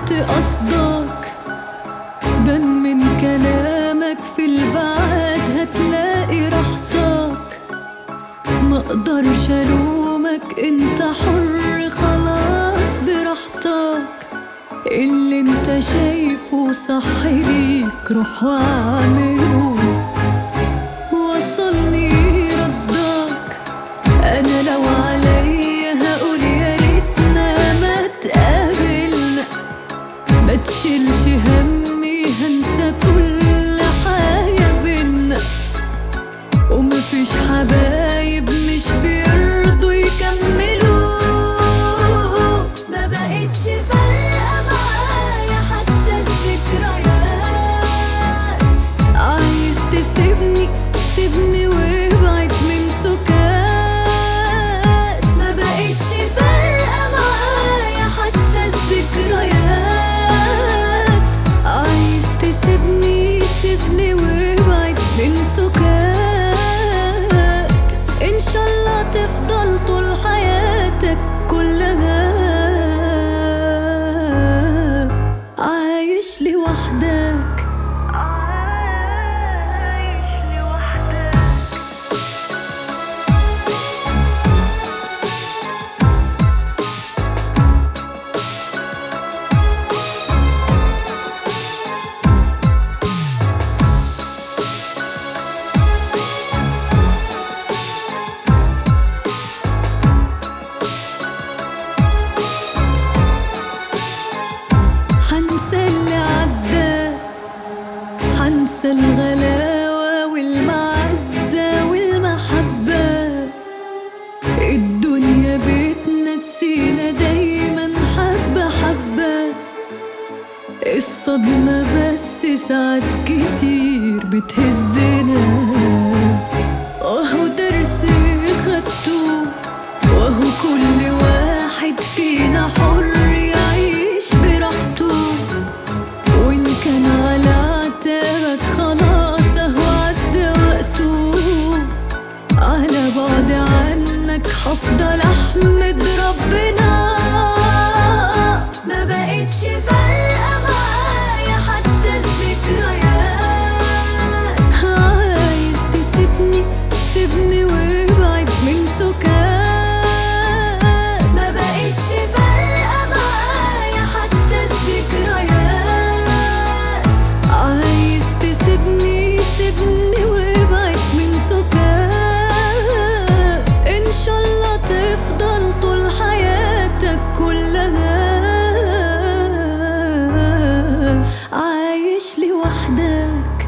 عرفت قصدك بان من كلامك في البعاد هتلاقي راحتك ما اقدرش الومك انت حر خلاص براحتك اللي انت شايفه صح ليك روح واعمله وصلني ردك انا لو عليا هقول يا ريتنا ما تقابلنا ما تشيلش همي هنسى كل حاجة بينا ومفيش حبايب مش بيرضوا يكملوا ما بقتش فارقة معايا حتى الذكريات عايز تسيبني سيبني وابعد من سكات ما بقتش فارقة معايا حتى الذكريات عايز تسيبني سيبني وابعد من سكات ان شاء الله تفضل طول حياتك كلها عايش لوحدك عايش لوحدك حنسى اللي عدى حنسى الغلاوة والمعزة والمحبة الدنيا بتنسينا دايما حبة حبة الصدمة بس ساعات كتير بتهزنا اهو درس خدته وهو كل واحد فينا حر يعيش براحته وإن كان على عتابك خلاص أهو عدى وقته على بعد عنك هفضل أحمد ربنا ما بقتش فارقة معايا حتى الذكريات عايز تسيبني سيبني وابعد من سكات ما بقتش فارقة معايا حتى الذكريات عايز تسيبني سيبني وابعد من سكات ان شاء الله تفضل طول حياتك كلها عايش لوحدك